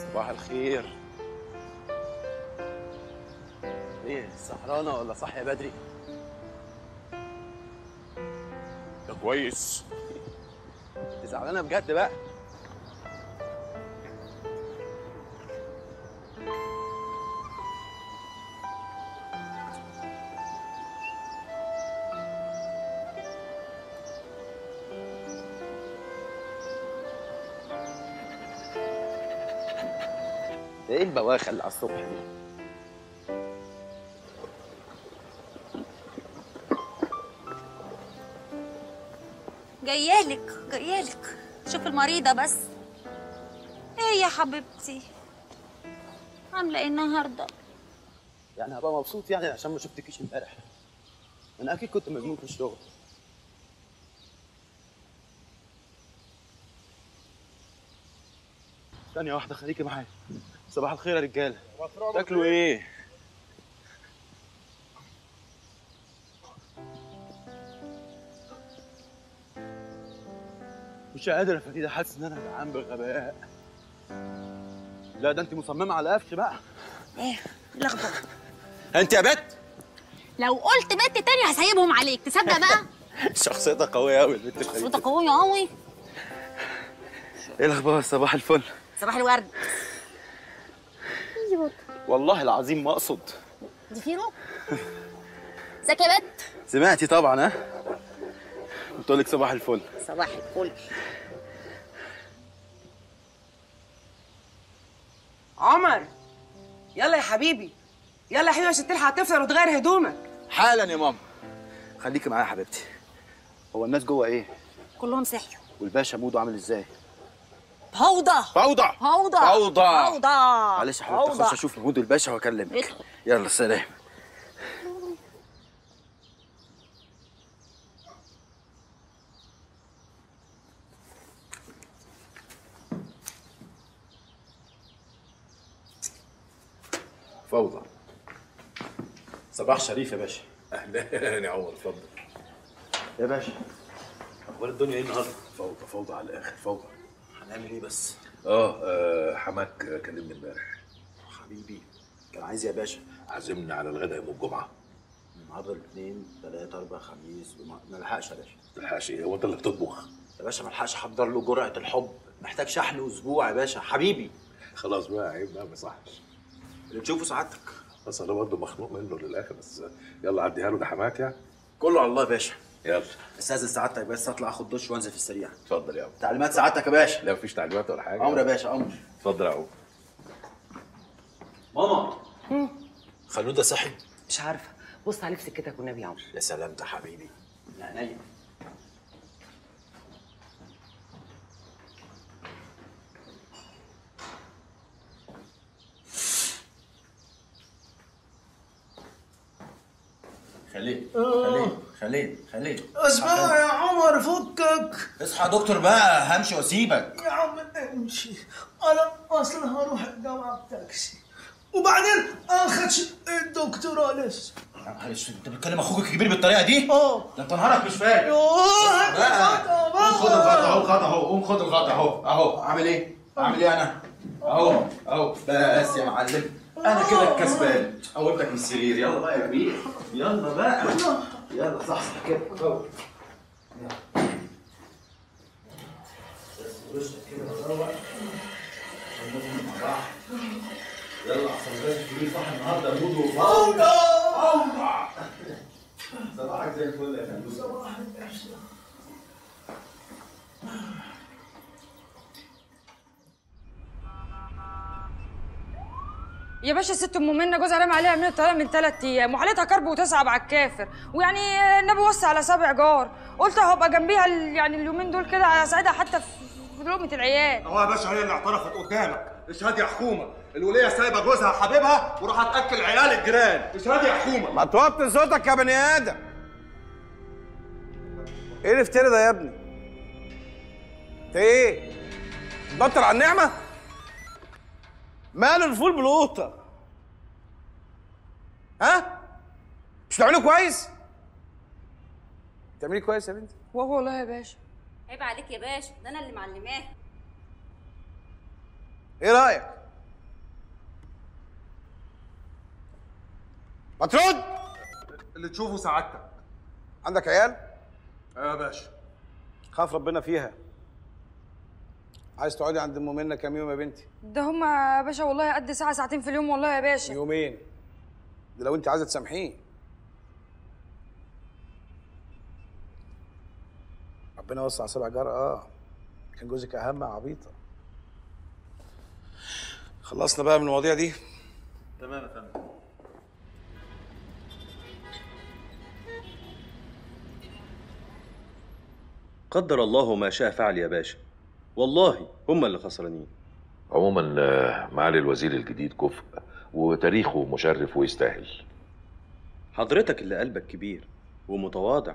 صباح الخير ايه سهرانة ولا صاحية بدري؟ ده كويس انت زعلانة بجد بقى؟ ده ايه البواخة اللي على الصبح دي؟ جايالك جايالك شوف المريضة بس ايه يا حبيبتي عاملة ايه النهاردة يعني هبقى مبسوط يعني عشان ما شفتكيش امبارح انا اكيد كنت مجنون في الشغل ثانية واحدة خليكي معايا صباح الخير يا رجالة تاكلوا ايه؟ مش قادر يا فريدة حاسس ان انا جعان بغباء لا ده انت مصممة على قفش بقى ايه لخبط انت يا بت لو قلت بنت تاني هسيبهم عليك تصدق بقى شخصيتها قوية قوي البنت الخليجية صوتك قوية قوي ايه الاخبار صباح الفل صباح الورد والله العظيم ما اقصد دي فيرو ازيك يا بنت سمعتي طبعا ها قلت لك صباح الفل صباح الفل عمر يلا يا حبيبي يلا يا حبيبي عشان تلحق تفطر وتغير هدومك حالا يا ماما خليكي معايا يا حبيبتي هو الناس جوه ايه كلهم صحيوا والباشا موده عامل ازاي فوضى فوضى فوضى فوضى فوضى معلش يا حبيبتي فوضى. اخش اشوف مود الباشا واكلمك ادخل. يلا سلام فوضى صباح شريف يا باشا اهلا يا عمر اتفضل يا باشا اخبار الدنيا ايه النهارده؟ فوضى فوضى على الاخر فوضى هنعمل ايه بس اه آه، حماك كلمني امبارح حبيبي كان عايز يا باشا عزمنا على الغداء يوم الجمعه النهارده الاثنين ثلاثة أربعة خميس وما ما لحقش يا باشا تلحقش ايه هو انت اللي بتطبخ يا باشا ما لحقش احضر له جرعة الحب محتاج شحن أسبوع يا باشا حبيبي خلاص بقى عيب بقى ما يصحش اللي تشوفه سعادتك بس انا برضه مخنوق منه للاخر بس يلا عديها له ده حماك يعني كله على الله يا باشا يلا استاذن سعادتك بس اطلع اخد دش وانزل في السريع اتفضل يا عمر تعليمات سعادتك يا باشا لا مفيش تعليمات ولا حاجه امر يا باشا امر اتفضل يا عمر ماما خلوده صحي مش عارفه بص عليه في سكتك والنبي يا عمر يا سلام ده حبيبي من عينيا خليه خليه خليه خليه اسمع يا عمر فكك اصحى يا دكتور بقى همشي واسيبك يا عم امشي انا اصلا هروح الجامعه بتاكسي وبعدين اخدش الدكتوراه لسه معلش انت بتكلم اخوك الكبير بالطريقه دي؟ اه ده انت نهارك مش فاهم يوه بقى قوم خد الغطا اهو غطا اهو قوم خد الغطا اهو اهو اعمل ايه؟ اعمل ايه انا؟ اهو اهو بس يا معلم انا كده الكسبان قومتك من السرير يلا بقى يا كبير يلا بقى يلا صح صح كده اهو يلا احسن الناس الكبير صح النهارده مود وفوضى فوضى صباحك زي الفل يا فندم يا باشا ست ام منى جوز علام عليها من الطلاق من ثلاث ايام وحالتها كرب وتصعب على الكافر ويعني النبي وصى على سبع جار قلت هبقى جنبيها ال- يعني اليومين دول كده اساعدها حتى في في لقمه العيال هو يا باشا هي اللي اعترفت قدامك اشهد يا حكومه الوليه سايبه جوزها حبيبها وراح تاكل عيال الجيران اشهد يا حكومه ما توطي صوتك يا بني ادم ايه الافتراء ده يا ابني انت ايه بطل على النعمه ماله الفول بالقوطه ها مش بتعملي كويس بتعملي كويس يا بنتي وهو والله يا باشا عيب عليك يا باشا ده انا اللي معلماه ايه رايك ما ترد اللي تشوفه سعادتك عندك عيال يا باشا خاف ربنا فيها عايز تقعدي عند ام منى كام يوم يا بنتي ده هما يا باشا والله قد ساعه ساعتين في اليوم والله يا باشا يومين ده لو انت عايزه تسامحيه ربنا وسع سبع جار اه كان جوزك اهم يا عبيطه خلصنا بقى من المواضيع دي تمام يا فندم قدر الله ما شاء فعل يا باشا والله هم اللي خسرانين عموما آه، معالي الوزير الجديد كفء وتاريخه مشرف ويستاهل حضرتك اللي قلبك كبير ومتواضع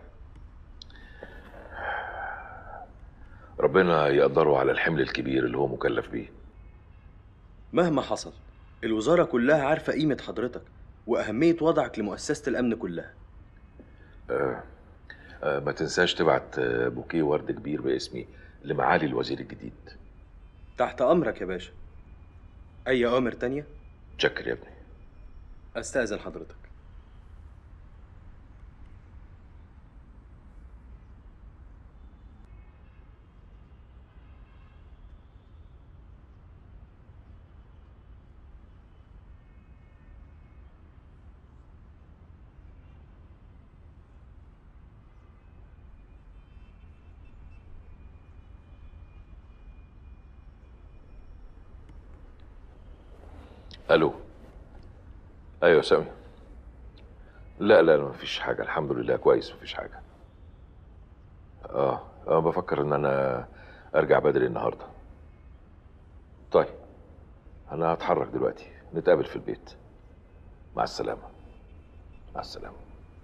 ربنا يقدره على الحمل الكبير اللي هو مكلف بيه مهما حصل الوزارة كلها عارفة قيمة حضرتك وأهمية وضعك لمؤسسة الأمن كلها آه، آه، ما تنساش تبعت آه، بوكيه ورد كبير باسمي لمعالي الوزير الجديد تحت أمرك يا باشا أي أوامر تانية تشكر يا ابني أستأذن حضرتك الو ايوه سامي لا لا لا مفيش حاجه الحمد لله كويس مفيش حاجه اه اه بفكر ان انا ارجع بدري النهارده طيب انا هتحرك دلوقتي نتقابل في البيت مع السلامه مع السلامه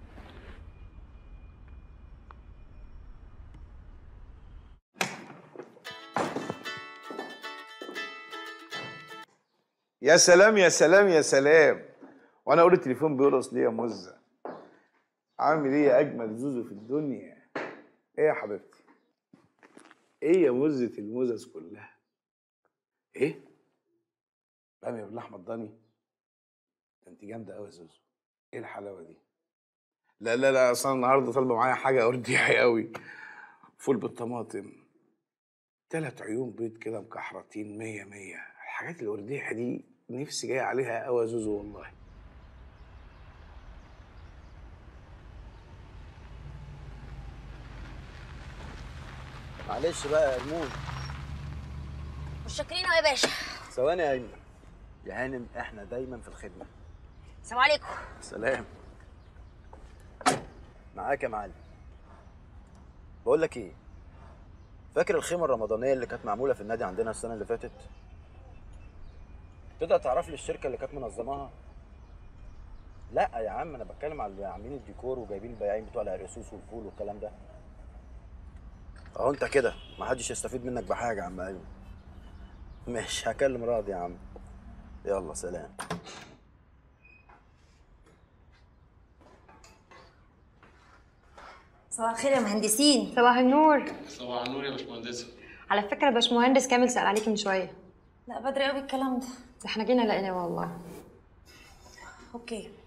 يا سلام يا سلام يا سلام وانا اقول التليفون بيرقص ليه يا مزه عامل ايه يا اجمل زوزو في الدنيا ايه يا حبيبتي ايه يا مزه المزز كلها ايه باميه باللحمه الضاني ده انت جامده قوي يا زوزو ايه الحلاوه دي لا لا لا اصل أنا النهارده طالبه معايا حاجه ارديحي قوي فول بالطماطم تلات عيون بيض كده مكحرتين مية مية الحاجات الورديحة دي نفسي جاي عليها قوي يا زوزو والله معلش بقى يا هرمون متشكرين يا باشا ثواني يا هانم يا هانم احنا دايما في الخدمه السلام عليكم سلام معاك يا معلم بقول لك ايه فاكر الخيمه الرمضانيه اللي كانت معموله في النادي عندنا السنه اللي فاتت تقدر تعرف لي الشركه اللي كانت منظماها لا يا عم انا بتكلم على اللي عاملين الديكور وجايبين البياعين بتوع العريسوس والفول والكلام ده اهو انت كده محدش يستفيد منك بحاجه يا عم ايوه ماشي هكلم راضي يا عم يلا سلام صباح الخير يا مهندسين صباح النور صباح النور يا باشمهندسة على فكرة باشمهندس كامل سأل عليكي من شوية لا بدري قوي الكلام ده ده احنا جينا لقيناه والله اوكي